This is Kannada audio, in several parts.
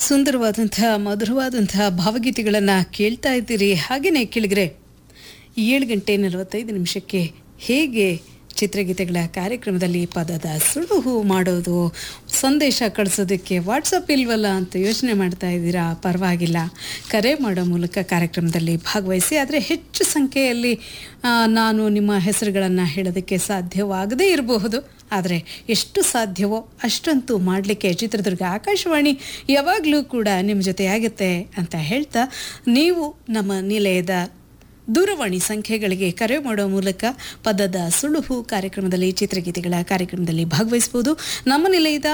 ಸುಂದರವಾದಂತಹ ಮಧುರವಾದಂತಹ ಭಾವಗೀತೆಗಳನ್ನು ಕೇಳ್ತಾ ಇದ್ದೀರಿ ಹಾಗೆಯೇ ಕೇಳಿದ್ರೆ ಏಳು ಗಂಟೆ ನಲವತ್ತೈದು ನಿಮಿಷಕ್ಕೆ ಹೇಗೆ ಚಿತ್ರಗೀತೆಗಳ ಕಾರ್ಯಕ್ರಮದಲ್ಲಿ ಪದದ ಸುಳುಹು ಮಾಡೋದು ಸಂದೇಶ ಕಳಿಸೋದಕ್ಕೆ ವಾಟ್ಸಪ್ ಇಲ್ವಲ್ಲ ಅಂತ ಯೋಚನೆ ಮಾಡ್ತಾ ಇದ್ದೀರಾ ಪರವಾಗಿಲ್ಲ ಕರೆ ಮಾಡೋ ಮೂಲಕ ಕಾರ್ಯಕ್ರಮದಲ್ಲಿ ಭಾಗವಹಿಸಿ ಆದರೆ ಹೆಚ್ಚು ಸಂಖ್ಯೆಯಲ್ಲಿ ಆ, ನಾನು ನಿಮ್ಮ ಹೆಸರುಗಳನ್ನು ಹೇಳೋದಕ್ಕೆ ಸಾಧ್ಯವಾಗದೇ ಇರಬಹುದು ಆದರೆ ಎಷ್ಟು ಸಾಧ್ಯವೋ ಅಷ್ಟಂತೂ ಮಾಡಲಿಕ್ಕೆ ಚಿತ್ರದುರ್ಗ ಆಕಾಶವಾಣಿ ಯಾವಾಗಲೂ ಕೂಡ ನಿಮ್ಮ ಜೊತೆಯಾಗುತ್ತೆ ಅಂತ ಹೇಳ್ತಾ ನೀವು ನಮ್ಮ ನಿಲಯದ ದೂರವಾಣಿ ಸಂಖ್ಯೆಗಳಿಗೆ ಕರೆ ಮಾಡೋ ಮೂಲಕ ಪದದ ಸುಳುಹು ಕಾರ್ಯಕ್ರಮದಲ್ಲಿ ಚಿತ್ರಗೀತೆಗಳ ಕಾರ್ಯಕ್ರಮದಲ್ಲಿ ಭಾಗವಹಿಸ್ಬೋದು ನಮ್ಮ ನಿಲಯದ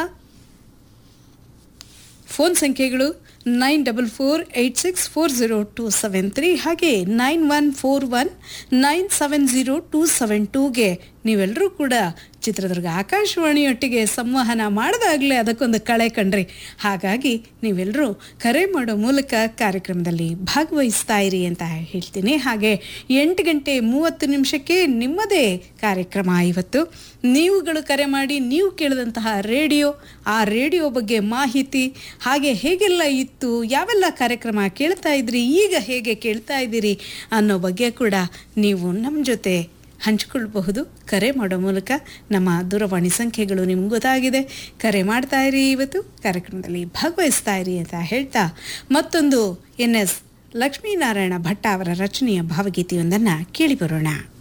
ಫೋನ್ ಸಂಖ್ಯೆಗಳು nine double four eight six four zero two seven three ಹಾಗೆ nine one four one nine seven zero two seven ಟೂಗೆ ನೀವೆಲ್ಲರೂ ಕೂಡ ಚಿತ್ರದುರ್ಗ ಆಕಾಶವಾಣಿಯೊಟ್ಟಿಗೆ ಸಂವಹನ ಮಾಡಿದಾಗಲೇ ಅದಕ್ಕೊಂದು ಕಳೆ ಕಂಡ್ರಿ ಹಾಗಾಗಿ ನೀವೆಲ್ಲರೂ ಕರೆ ಮಾಡೋ ಮೂಲಕ ಕಾರ್ಯಕ್ರಮದಲ್ಲಿ ಭಾಗವಹಿಸ್ತಾ ಇರಿ ಅಂತ ಹೇಳ್ತೀನಿ ಹಾಗೆ ಎಂಟು ಗಂಟೆ ಮೂವತ್ತು ನಿಮಿಷಕ್ಕೆ ನಿಮ್ಮದೇ ಕಾರ್ಯಕ್ರಮ ಇವತ್ತು ನೀವುಗಳು ಕರೆ ಮಾಡಿ ನೀವು ಕೇಳಿದಂತಹ ರೇಡಿಯೋ ಆ ರೇಡಿಯೋ ಬಗ್ಗೆ ಮಾಹಿತಿ ಹಾಗೆ ಹೇಗೆಲ್ಲ ಇತ್ತು ಯಾವೆಲ್ಲ ಕಾರ್ಯಕ್ರಮ ಕೇಳ್ತಾ ಇದ್ರಿ ಈಗ ಹೇಗೆ ಕೇಳ್ತಾ ಇದ್ದೀರಿ ಅನ್ನೋ ಬಗ್ಗೆ ಕೂಡ ನೀವು ನಮ್ಮ ಜೊತೆ ಹಂಚಿಕೊಳ್ಬಹುದು ಕರೆ ಮಾಡೋ ಮೂಲಕ ನಮ್ಮ ದೂರವಾಣಿ ಸಂಖ್ಯೆಗಳು ನಿಮ್ಗೆ ಗೊತ್ತಾಗಿದೆ ಕರೆ ಮಾಡ್ತಾ ಇರಿ ಇವತ್ತು ಕಾರ್ಯಕ್ರಮದಲ್ಲಿ ಭಾಗವಹಿಸ್ತಾ ಇರಿ ಅಂತ ಹೇಳ್ತಾ ಮತ್ತೊಂದು ಎನ್ ಎಸ್ ಲಕ್ಷ್ಮೀನಾರಾಯಣ ಭಟ್ಟ ಅವರ ರಚನೆಯ ಭಾವಗೀತೆಯೊಂದನ್ನು ಕೇಳಿ ಬರೋಣ